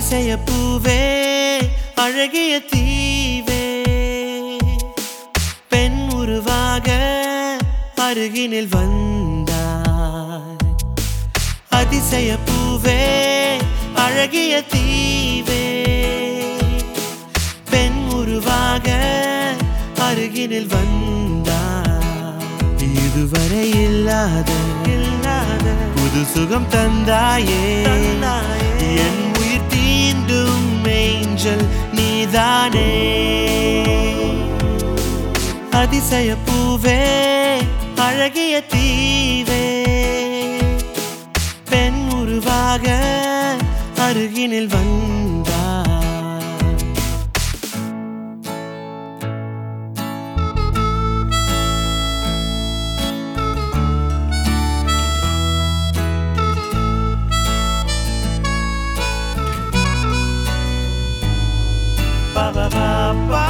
அதிசய பூவே அழகிய தீவே பெண் உருவாக அருகினில் வந்தாய் அதிசய பூவே அழகிய தீவே பெண் உருவாக அருகினில் வந்தாய் இதுவரை இல்லாத இல்லாத புது சுகம் தந்தாயே என் உயிர் தீண்டும் மேஞ்சல் நீதானே அதிசய பூவே அழகிய தீவே பெண் உருவாக அருகினில் வந்தாய் ba ba ba ba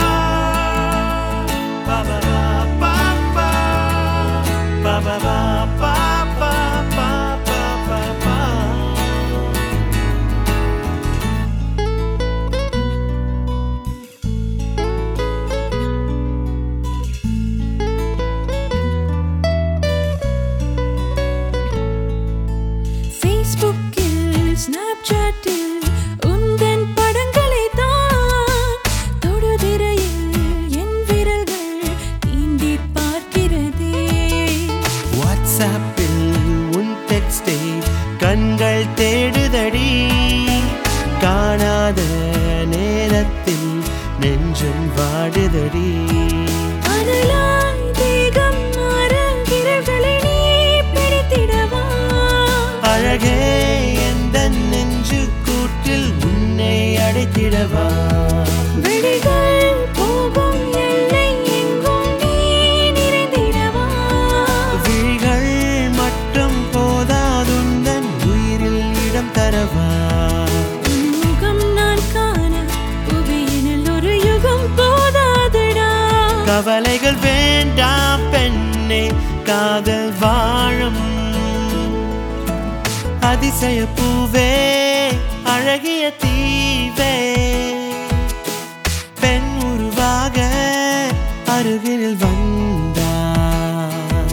ba ba ba ba ba ba ba ba ba ba ba ba ba ஃபேஸ்புக்கில் ஸ்னாப்சாட்டில் உந்தன் படங்களை தான் தொடுதிரையில் என் விரல்கள் தீண்டி பார்க்கிறதே வாட்ஸ்ஆப்பில் உன் டெக்ஸ்டை கண்கள் தேடுதடி காணாத நேரத்தில் நெஞ்சம் வாடுதடி அனலாய் தேகம் மாற விரல்களை நீ பிடித்திடவா அழகே எந்த நெஞ்சு கூட்டில் உன்னை அடைத்திடவா விழிகள் போகும் எல்லை எங்கும் நீ நிறைந்திடவா விழிகள் மட்டும் போதாதுந்தன் உயிரில் இடம் தரவா உன் முகம் நான் காண புவியினில் ஒரு யுகம் போதாதடா கவலைகள் வேண்டாம் பெண்ணே காதல் வாழும் அதிசய பூவே அழகிய தீவே பெண் உருவாக அருகில் வந்தாய்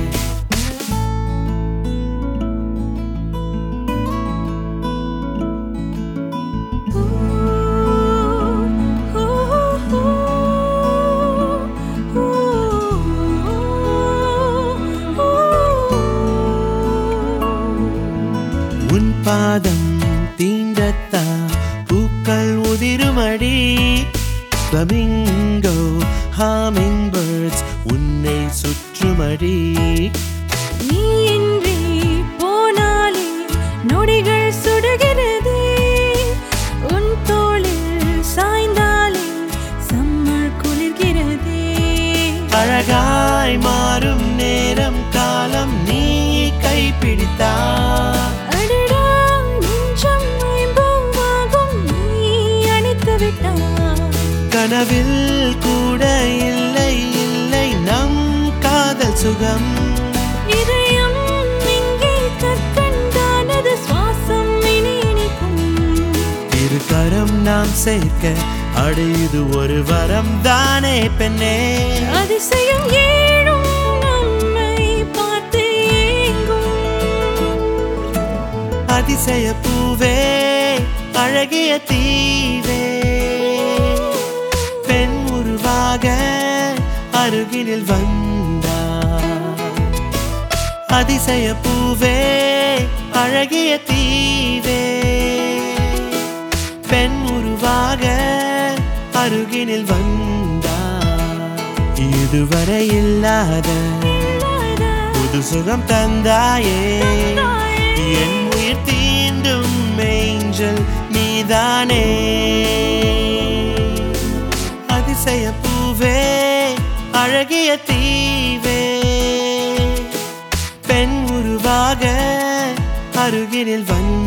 உன் பாதம் தீண்டத்தா பூக்கள் உதிருமடி ஃப்ளமிங்கோ ஹாமிங் பேர்ட்ஸ் உன்னை சுற்றுமடி நீ இன்றி போனாலே நொடிகள் சுடுகிறதே உன் தோளில் சாய்ந்தாலே சம்மர் குளிர்கிறதே அழகாய் மாறும் நேரம் காலம் நீ கைப்பிடித்தா அடடா நெஞ்சம் ஐம்பூவாகும் நீ அணைத்து விட்டாய் கனவில் கூட இல்லை இல்லை நம் காதல் சுகம் இதயம் இங்கே கற்கண்டானது சுவாசம் இனி இனிக்கும் இரு கரம் நாம் சேர்க்க அடு இது ஒரு வரம் தானே பெண்ணே அதிசயம் ஏழும் நம்மை பார்த்து ஏங்கும் அதிசய பூவே அழகிய தீவே பெண் உருவாக அருகினில் வந்தாய் அதிசய பூவே அழகிய தீவே பெண் உருவாக அருகினில் வந்தாய் இதுவரை இல்லாத புது சுகம் தந்தாயே என் உயிர் தீண்டும் மேஞ்சல் நீதானே அதிசய பூவே அழகிய தீவே பெண் உருவாக அருகினில் வந்த